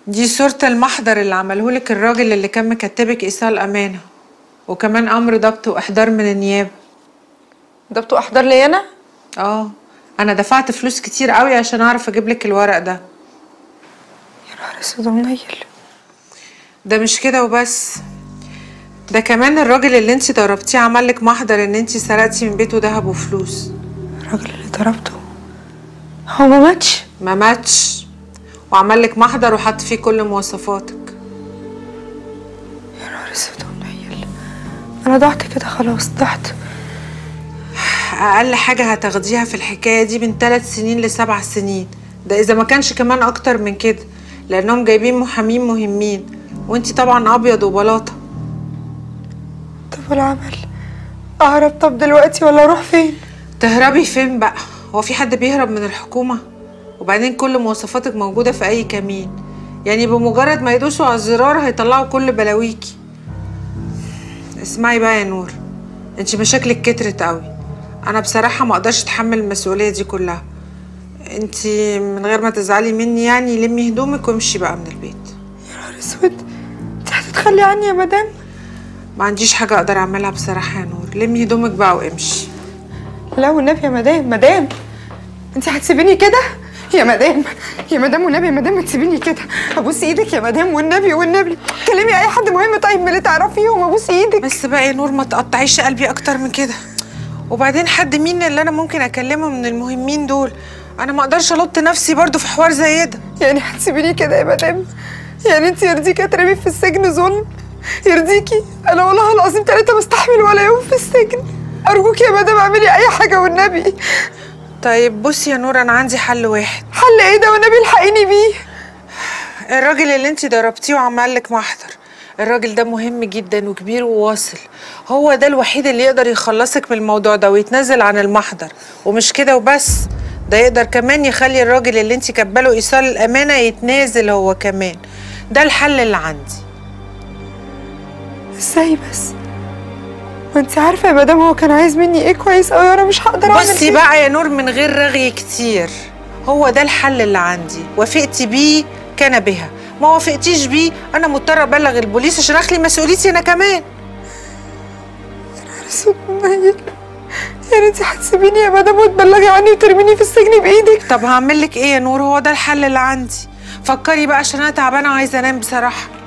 دي صورة المحضر اللي عملهولك الراجل اللي كان مكتبك إيصال أمانة وكمان أمر ضبط وإحضار من النيابة ضبط واحضر لي انا اه أنا دفعت فلوس كتير قوي عشان أعرف أجيبلك الورق ده يا نهار اسود ومنيل ده مش كده وبس ده كمان الراجل اللي انتي ضربتيه عملك محضر ان انتي سرقتي من بيته دهب وفلوس الراجل اللي ضربته هو ما ماتش ما ماتش وعملك محضر وحط فيه كل مواصفاتك يا نهار اسود ومنيل انا ضعت كده خلاص ضعت أقل حاجة هتاخديها في الحكاية دي من ثلاث سنين لسبع سنين ده إذا ما كانش كمان أكتر من كده لأنهم جايبين محامين مهمين وانتي طبعا أبيض وبلاطة طب والعمل اهرب طب دلوقتي ولا اروح فين تهربي فين بقى هو في حد بيهرب من الحكومة وبعدين كل مواصفاتك موجودة في أي كمين يعني بمجرد ما يدوسوا على الزرار هيطلعوا كل بلاويكي اسمعي بقى يا نور انت مشاكلك كترت قوي انا بصراحة ما اقدرش اتحمل المسؤولية دي كلها انت من غير ما تزعلي مني يعني لمي هدومك وامشي بقى من البيت يا نهار اسود انت هتتخلي عني يا مدام ما عنديش حاجة اقدر اعملها بصراحة يا نور لمي هدومك بقى وامشي لا والنبي يا مدام مدام انت هتسيبيني كده يا مدام يا مدام والنبي يا مدام ما تسيبيني كده ابوس ايدك يا مدام والنبي والنبي كلمي اي حد مهم طيب من اللي تعرفيهم ابوس ايدك بس بقى يا نور ما تقطعيش قلبي اكتر من كده وبعدين حد مين اللي انا ممكن اكلمه من المهمين دول انا ما اقدرش الط نفسي برضو في حوار زي ده يعني هتسيبيني كده يا مدام يعني انت يرضيكي اترمي في السجن ظلم يرضيكي انا والله العظيم ثلاثة بستحمل ولا يوم في السجن ارجوكي يا مدام اعملي اي حاجه والنبي طيب بصي يا نور انا عندي حل واحد حل ايه ده والنبي الحقيني بيه الراجل اللي انت ضربتيه وعمل لك محضر الراجل ده مهم جدا وكبير وواصل هو ده الوحيد اللي يقدر يخلصك من الموضوع ده ويتنازل عن المحضر ومش كده وبس ده يقدر كمان يخلي الراجل اللي انت كبله ايصال الامانه يتنازل هو كمان ده الحل اللي عندي ازاي بس ما انت عارفه يا مدام هو كان عايز مني ايه كويس قوي وانا مش هقدر اعمل بصي كده. بقى يا نور من غير رغي كتير هو ده الحل اللي عندي وافقتي بيه كان بها ما وافقتيش بيه انا مضطره ابلغ البوليس عشان اخلي مسؤوليتي انا كمان اسود منيل يعني انت هتسيبيني يا مدام وتبلغي عني وترميني في السجن بايدك طب هعمل لك ايه يا نور هو ده الحل اللي عندي فكري بقى عشان انا تعبانه وعايزه انام بصراحه